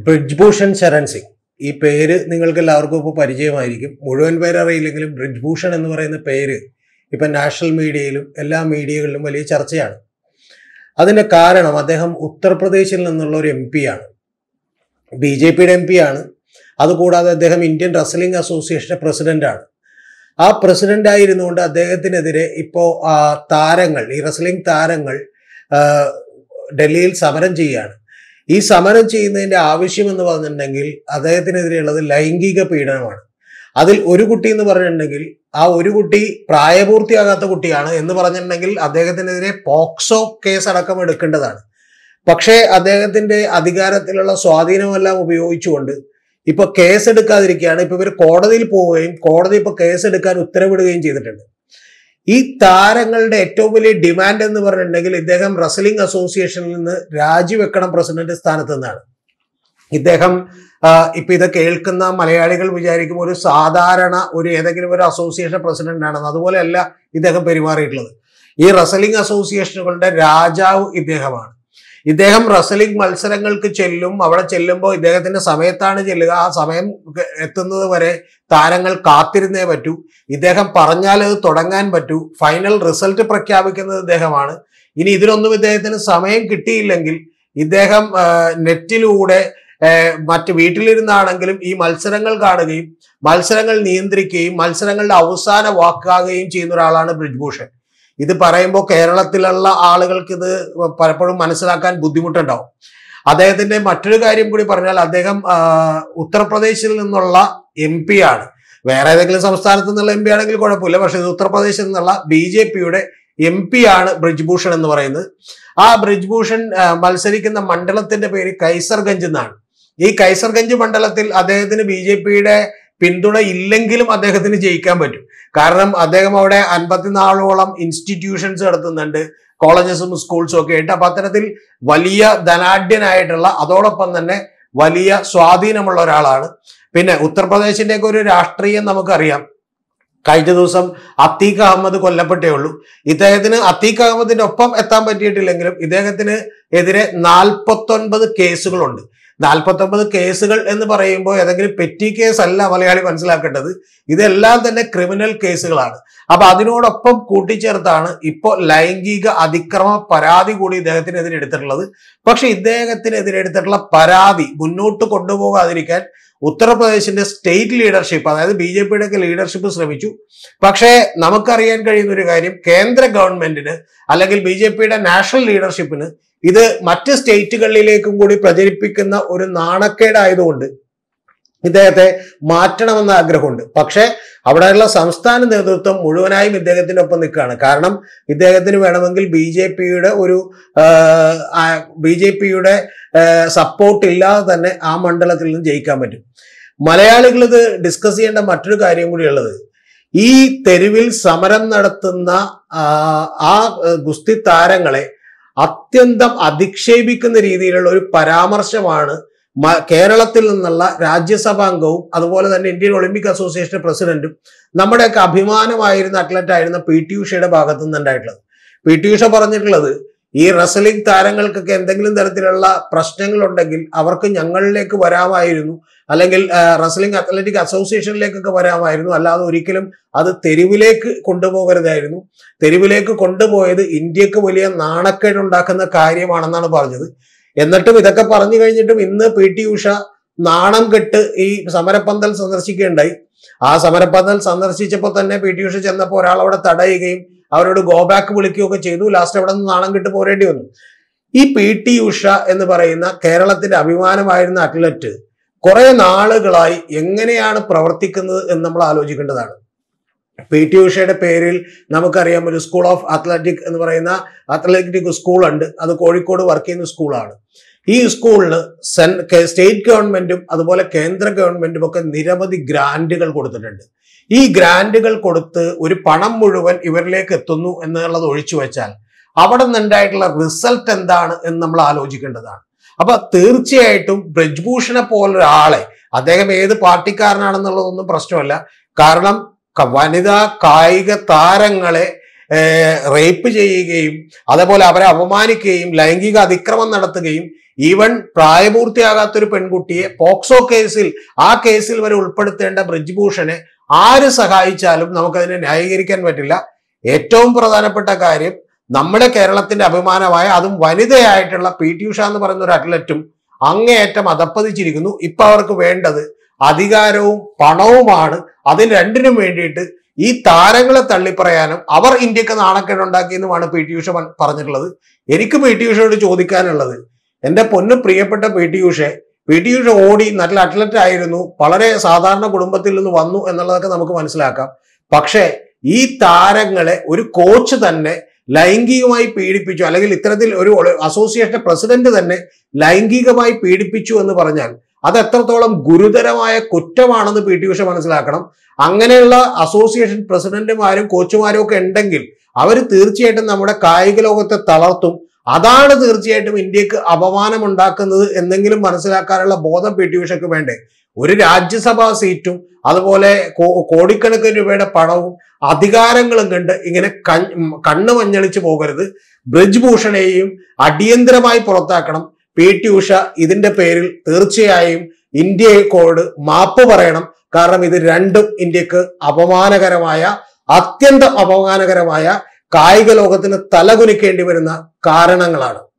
ബ്രിജ്ഭൂഷൺ ശരൺ സിംഗ് ഈ പേര് നിങ്ങൾക്ക് എല്ലാവർക്കും ഇപ്പോൾ പരിചയമായിരിക്കും മുഴുവൻ പേര് അറിയില്ലെങ്കിലും ബ്രിജ്ഭൂഷൺ എന്ന് പറയുന്ന പേര് ഇപ്പം നാഷണൽ മീഡിയയിലും എല്ലാ മീഡിയകളിലും വലിയ ചർച്ചയാണ് അതിൻ്റെ കാരണം അദ്ദേഹം ഉത്തർപ്രദേശിൽ നിന്നുള്ള ഒരു എം പി ആണ് ബി ജെ പിയുടെ എം പി ആണ് അതുകൂടാതെ അദ്ദേഹം ഇന്ത്യൻ റെസ്ലിംഗ് അസോസിയേഷന്റെ പ്രസിഡന്റാണ് ആ പ്രസിഡന്റ് ആയിരുന്നുകൊണ്ട് അദ്ദേഹത്തിനെതിരെ ഇപ്പോൾ താരങ്ങൾ ഈ റെസ്ലിംഗ് താരങ്ങൾ ആ, ഡൽഹിയിൽ സമരം ചെയ്യുകയാണ് ഈ സമരം ചെയ്യുന്നതിന്റെ ആവശ്യം എന്ന് പറഞ്ഞിട്ടുണ്ടെങ്കിൽ അദ്ദേഹത്തിനെതിരെയുള്ളത് ലൈംഗിക പീഡനമാണ് അതിൽ ഒരു കുട്ടി എന്ന് പറഞ്ഞിട്ടുണ്ടെങ്കിൽ ആ ഒരു കുട്ടി പ്രായപൂർത്തിയാകാത്ത കുട്ടിയാണ് എന്ന് പറഞ്ഞിട്ടുണ്ടെങ്കിൽ അദ്ദേഹത്തിനെതിരെ പോക്സോ കേസ് അടക്കം എടുക്കേണ്ടതാണ് പക്ഷേ അദ്ദേഹത്തിന്റെ അധികാരത്തിലുള്ള സ്വാധീനമെല്ലാം ഉപയോഗിച്ചുകൊണ്ട് ഇപ്പൊ കേസ് എടുക്കാതിരിക്കുകയാണ് ഇപ്പൊ ഇവർ കോടതിയിൽ പോവുകയും കോടതി ഇപ്പൊ കേസ് എടുക്കാൻ ഉത്തരവിടുകയും ചെയ്തിട്ടുണ്ട് ഈ താരങ്ങളുടെ ഏറ്റവും വലിയ ഡിമാൻഡ് എന്ന് പറഞ്ഞിട്ടുണ്ടെങ്കിൽ ഇദ്ദേഹം റെസ്ലിംഗ് അസോസിയേഷനിൽ നിന്ന് രാജിവെക്കണം പ്രസിഡന്റ് സ്ഥാനത്ത് നിന്നാണ് ഇദ്ദേഹം ആ, ഇപ്പൊ ഇത് കേൾക്കുന്ന മലയാളികൾ വിചാരിക്കും ഒരു സാധാരണ ഒരു ഏതെങ്കിലും ഒരു അസോസിയേഷൻ പ്രസിഡന്റ് ആണെന്ന് അതുപോലെയല്ല ഇദ്ദേഹം പെരുമാറിയിട്ടുള്ളത് ഈ റെസ്ലിംഗ് അസോസിയേഷനുകളുടെ രാജാവ് ഇദ്ദേഹമാണ് ഇദ്ദേഹം റെസ്ലിംഗ് മത്സരങ്ങൾക്ക് ചെല്ലും അവിടെ ചെല്ലുമ്പോൾ ഇദ്ദേഹത്തിന്റെ സമയത്താണ് ചെല്ലുക ആ സമയം എത്തുന്നത് വരെ താരങ്ങൾ കാത്തിരുന്നേ പറ്റൂ ഇദ്ദേഹം പറഞ്ഞാൽ അത് തുടങ്ങാൻ പറ്റൂ ഫൈനൽ റിസൾട്ട് പ്രഖ്യാപിക്കുന്നത് ഇദ്ദേഹമാണ് ഇനി ഇതിനൊന്നും ഇദ്ദേഹത്തിന് സമയം കിട്ടിയില്ലെങ്കിൽ ഇദ്ദേഹം ആ, നെറ്റിലൂടെ ആ, മറ്റ് വീട്ടിലിരുന്നാണെങ്കിലും ഈ മത്സരങ്ങൾ കാണുകയും മത്സരങ്ങൾ നിയന്ത്രിക്കുകയും മത്സരങ്ങളുടെ അവസാന വാക്കാകുകയും ചെയ്യുന്ന ഒരാളാണ് ബ്രിജ്ഭൂഷൺ ഇത് പറയുമ്പോൾ കേരളത്തിലുള്ള ആളുകൾക്ക് ഇത് പലപ്പോഴും മനസ്സിലാക്കാൻ ബുദ്ധിമുട്ടുണ്ടാവും അദ്ദേഹത്തിന്റെ മറ്റൊരു കാര്യം കൂടി പറഞ്ഞാൽ അദ്ദേഹം ആ, ഉത്തർപ്രദേശിൽ നിന്നുള്ള എം പി ആണ് വേറെ ഏതെങ്കിലും സംസ്ഥാനത്ത് നിന്നുള്ള എം പി ആണെങ്കിൽ കുഴപ്പമില്ല പക്ഷെ ഇത് ഉത്തർപ്രദേശിൽ നിന്നുള്ള ബി ജെ പിയുടെ എം പി ആണ് ബ്രിജ്ഭൂഷൺ എന്ന് പറയുന്നത് ആ ബ്രിജ്ഭൂഷൺ ആ, മത്സരിക്കുന്ന മണ്ഡലത്തിന്റെ പേര് കൈസർഗഞ്ച് എന്നാണ് ഈ കൈസർഗഞ്ച് മണ്ഡലത്തിൽ അദ്ദേഹത്തിന് ബി ജെ പിയുടെ പിന്തുണ ഇല്ലെങ്കിലും അദ്ദേഹത്തിന് ജയിക്കാൻ പറ്റും കാരണം അദ്ദേഹം അവിടെ അൻപത്തിനാലോളം ഇൻസ്റ്റിറ്റ്യൂഷൻസ് നടത്തുന്നുണ്ട് കോളേജസും സ്കൂൾസും ഒക്കെ ആയിട്ട് അപ്പൊ അത്തരത്തിൽ വലിയ ധനാഢ്യനായിട്ടുള്ള അതോടൊപ്പം തന്നെ വലിയ സ്വാധീനമുള്ള ഒരാളാണ് പിന്നെ ഉത്തർപ്രദേശിന്റെ ഒക്കെ ഒരു രാഷ്ട്രീയം നമുക്കറിയാം കഴിഞ്ഞ ദിവസം അത്തീഖ് അഹമ്മദ് കൊല്ലപ്പെട്ടേ ഉള്ളൂ ഇദ്ദേഹത്തിന് അത്തീഖ് അഹമ്മദിന്റെ ഒപ്പം എത്താൻ പറ്റിയിട്ടില്ലെങ്കിലും ഇദ്ദേഹത്തിന് എതിരെ നാൽപ്പത്തൊൻപത് കേസുകളുണ്ട് നാൽപ്പത്തൊമ്പത് കേസുകൾ എന്ന് പറയുമ്പോൾ ഏതെങ്കിലും പെറ്റി കേസ് അല്ല മലയാളി മനസ്സിലാക്കേണ്ടത് ഇതെല്ലാം തന്നെ ക്രിമിനൽ കേസുകളാണ് അപ്പൊ അതിനോടൊപ്പം കൂട്ടിച്ചേർത്താണ് ഇപ്പോൾ ലൈംഗിക അതിക്രമ പരാതി കൂടി ഇദ്ദേഹത്തിനെതിരെ എടുത്തിട്ടുള്ളത് പക്ഷെ ഇദ്ദേഹത്തിനെതിരെ എടുത്തിട്ടുള്ള പരാതി മുന്നോട്ട് കൊണ്ടുപോകാതിരിക്കാൻ ഉത്തർപ്രദേശിന്റെ സ്റ്റേറ്റ് ലീഡർഷിപ്പ് അതായത് ബി ജെ പിയുടെ ഒക്കെ ലീഡർഷിപ്പ് ശ്രമിച്ചു പക്ഷേ നമുക്കറിയാൻ കഴിയുന്ന ഒരു കാര്യം കേന്ദ്ര ഗവൺമെന്റിന് അല്ലെങ്കിൽ ബി ജെ പിയുടെ നാഷണൽ ലീഡർഷിപ്പിന് ഇത് മറ്റ് സ്റ്റേറ്റുകളിലേക്കും കൂടി പ്രചരിപ്പിക്കുന്ന ഒരു നാണക്കേടായതുകൊണ്ട് ഇദ്ദേഹത്തെ മാറ്റണമെന്ന ആഗ്രഹമുണ്ട് പക്ഷേ അവിടെയുള്ള സംസ്ഥാന നേതൃത്വം മുഴുവനായും ഇദ്ദേഹത്തിന്റെ ഒപ്പം നിൽക്കുകയാണ് കാരണം ഇദ്ദേഹത്തിന് വേണമെങ്കിൽ ബി ജെ പിയുടെ ഒരു ബി ജെ പിയുടെ സപ്പോർട്ട് ഇല്ലാതെ തന്നെ ആ മണ്ഡലത്തിൽ നിന്ന് ജയിക്കാൻ പറ്റും മലയാളികൾ ഇത് ഡിസ്കസ് ചെയ്യേണ്ട മറ്റൊരു കാര്യം കൂടിയുള്ളത് ഈ തെരുവിൽ സമരം നടത്തുന്ന ആ, ആ ഏഹ്, ഗുസ്തി താരങ്ങളെ അത്യന്തം അധിക്ഷേപിക്കുന്ന രീതിയിലുള്ള ഒരു പരാമർശമാണ് മ- കേരളത്തിൽ നിന്നുള്ള രാജ്യസഭാംഗവും അതുപോലെ തന്നെ ഇന്ത്യൻ ഒളിമ്പിക് അസോസിയേഷൻ പ്രസിഡന്റും നമ്മുടെയൊക്കെ അഭിമാനമായിരുന്ന അത്ലറ്റ് ആയിരുന്ന പി ടി ഉഷയുടെ ഭാഗത്തു നിന്നുണ്ടായിട്ടുള്ളത് പി ടി ഉഷ പറഞ്ഞിട്ടുള്ളത് ഈ റെസ്ലിംഗ് താരങ്ങൾക്കൊക്കെ എന്തെങ്കിലും തരത്തിലുള്ള പ്രശ്നങ്ങൾ ഉണ്ടെങ്കിൽ അവർക്ക് ഞങ്ങളിലേക്ക് വരാമായിരുന്നു അല്ലെങ്കിൽ റെസ്ലിംഗ് അത്ലറ്റിക് അസോസിയേഷനിലേക്കൊക്കെ വരാമായിരുന്നു അല്ലാതെ ഒരിക്കലും അത് തെരുവിലേക്ക് കൊണ്ടുപോകരുതായിരുന്നു തെരുവിലേക്ക് കൊണ്ടുപോയത് ഇന്ത്യക്ക് വലിയ നാണക്കേടുണ്ടാക്കുന്ന കാര്യമാണെന്നാണ് പറഞ്ഞത് എന്നിട്ടും ഇതൊക്കെ പറഞ്ഞു കഴിഞ്ഞിട്ടും ഇന്ന് പി ടി ഉഷ നാണം കെട്ട് ഈ സമരപ്പന്തൽ സന്ദർശിക്കുകയുണ്ടായി ആ സമരപ്പന്തൽ സന്ദർശിച്ചപ്പോൾ തന്നെ പി ടി ഉഷ ചെന്നപ്പോൾ ഒരാൾ അവിടെ തടയുകയും അവരോട് ഗോ ബാക്ക് വിളിക്കുകയൊക്കെ ചെയ്തു ലാസ്റ്റ് അവിടെ നിന്ന് നാണം കെട്ട് പോരേണ്ടി വന്നു ഈ പി ടി ഉഷ എന്ന് പറയുന്ന കേരളത്തിന്റെ അഭിമാനമായിരുന്ന അത്ലറ്റ് കുറെ നാളുകളായി എങ്ങനെയാണ് പ്രവർത്തിക്കുന്നത് എന്ന് നമ്മൾ ആലോചിക്കേണ്ടതാണ് പി ടി ഉഷയുടെ പേരിൽ നമുക്കറിയാം ഒരു സ്കൂൾ ഓഫ് അത്ലറ്റിക് എന്ന് പറയുന്ന അത്ലറ്റിക് സ്കൂളുണ്ട് അത് കോഴിക്കോട് വർക്ക് ചെയ്യുന്ന സ്കൂളാണ് ഈ സ്കൂളിന് സെൻ കെ- സ്റ്റേറ്റ് ഗവൺമെന്റും അതുപോലെ കേന്ദ്ര ഗവൺമെന്റും ഒക്കെ നിരവധി ഗ്രാന്റുകൾ കൊടുത്തിട്ടുണ്ട് ഈ ഗ്രാന്റുകൾ കൊടുത്ത് ഒരു പണം മുഴുവൻ ഇവരിലേക്ക് എത്തുന്നു എന്നുള്ളത് ഒഴിച്ചു വെച്ചാൽ അവിടെ നിന്നുണ്ടായിട്ടുള്ള റിസൾട്ട് എന്താണ് എന്ന് നമ്മൾ ആലോചിക്കേണ്ടതാണ് അപ്പൊ തീർച്ചയായിട്ടും ബ്രജ്ഭൂഷണെ പോലൊരാളെ അദ്ദേഹം ഏത് പാർട്ടിക്കാരനാണെന്നുള്ളതൊന്നും പ്രശ്നമല്ല കാരണം ക- വനിതാ കായിക താരങ്ങളെ റേപ്പ് ചെയ്യുകയും അതേപോലെ അവരെ അപമാനിക്കുകയും ലൈംഗിക അതിക്രമം നടത്തുകയും ഈവൻ പ്രായപൂർത്തിയാകാത്തൊരു പെൺകുട്ടിയെ പോക്സോ കേസിൽ ആ കേസിൽ വരെ ഉൾപ്പെടുത്തേണ്ട ബ്രിജ്ഭൂഷനെ ആര് സഹായിച്ചാലും നമുക്കതിനെ ന്യായീകരിക്കാൻ പറ്റില്ല ഏറ്റവും പ്രധാനപ്പെട്ട കാര്യം നമ്മുടെ കേരളത്തിന്റെ അഭിമാനമായ അതും വനിതയായിട്ടുള്ള പി ടി ഉഷ എന്ന് പറയുന്ന ഒരു അത്ലറ്റും അങ്ങേയറ്റം അധപ്പതിച്ചിരിക്കുന്നു ഇപ്പൊ അവർക്ക് വേണ്ടത് അധികാരവും പണവുമാണ് അതിന് രണ്ടിനും വേണ്ടിയിട്ട് ഈ താരങ്ങളെ തള്ളിപ്പറയാനും അവർ ഇന്ത്യക്ക് നാണക്കേടുണ്ടാക്കിയെന്നുമാണ് പി ടി ഉഷ പ- പറഞ്ഞിട്ടുള്ളത് എനിക്ക് പി ടി ഉഷയോട് ചോദിക്കാനുള്ളത് എന്റെ പൊന്നു പ്രിയപ്പെട്ട പി ടി ഉഷയെ പി ടി ഉഷ ഓടി നല്ല അത്ലറ്റ് ആയിരുന്നു വളരെ സാധാരണ കുടുംബത്തിൽ നിന്ന് വന്നു എന്നുള്ളതൊക്കെ നമുക്ക് മനസ്സിലാക്കാം പക്ഷേ ഈ താരങ്ങളെ ഒരു കോച്ച് തന്നെ ലൈംഗികമായി പീഡിപ്പിച്ചു അല്ലെങ്കിൽ ഇത്തരത്തിൽ ഒരു അസോസിയേഷൻ പ്രസിഡന്റ് തന്നെ ലൈംഗികമായി പീഡിപ്പിച്ചു എന്ന് പറഞ്ഞാൽ അത് എത്രത്തോളം ഗുരുതരമായ കുറ്റമാണെന്ന് പി ടി ഉഷ മനസ്സിലാക്കണം അങ്ങനെയുള്ള അസോസിയേഷൻ പ്രസിഡന്റുമാരും കോച്ചുമാരും ഒക്കെ ഉണ്ടെങ്കിൽ അവർ തീർച്ചയായിട്ടും നമ്മുടെ കായിക ലോകത്തെ തളർത്തും അതാണ് തീർച്ചയായിട്ടും ഇന്ത്യക്ക് അപമാനം ഉണ്ടാക്കുന്നത് എന്തെങ്കിലും മനസ്സിലാക്കാനുള്ള ബോധം പി ടി ഉഷയ്ക്ക് വേണ്ടേ ഒരു രാജ്യസഭാ സീറ്റും അതുപോലെ കോ- കോടിക്കണക്കിന് രൂപയുടെ പണവും അധികാരങ്ങളും കണ്ട് ഇങ്ങനെ കൺ- ഉം കണ്ണ് മഞ്ഞളിച്ച് പോകരുത് ബ്രിജ്ഭൂഷണെയും അടിയന്തരമായി പുറത്താക്കണം പി ടി ഉഷ ഇതിന്റെ പേരിൽ തീർച്ചയായും ഇന്ത്യക്കോട് മാപ്പ് പറയണം കാരണം ഇത് രണ്ടും ഇന്ത്യക്ക് അപമാനകരമായ അത്യന്തം അപമാനകരമായ കായിക ലോകത്തിന് തലകുനിക്കേണ്ടി വരുന്ന കാരണങ്ങളാണ്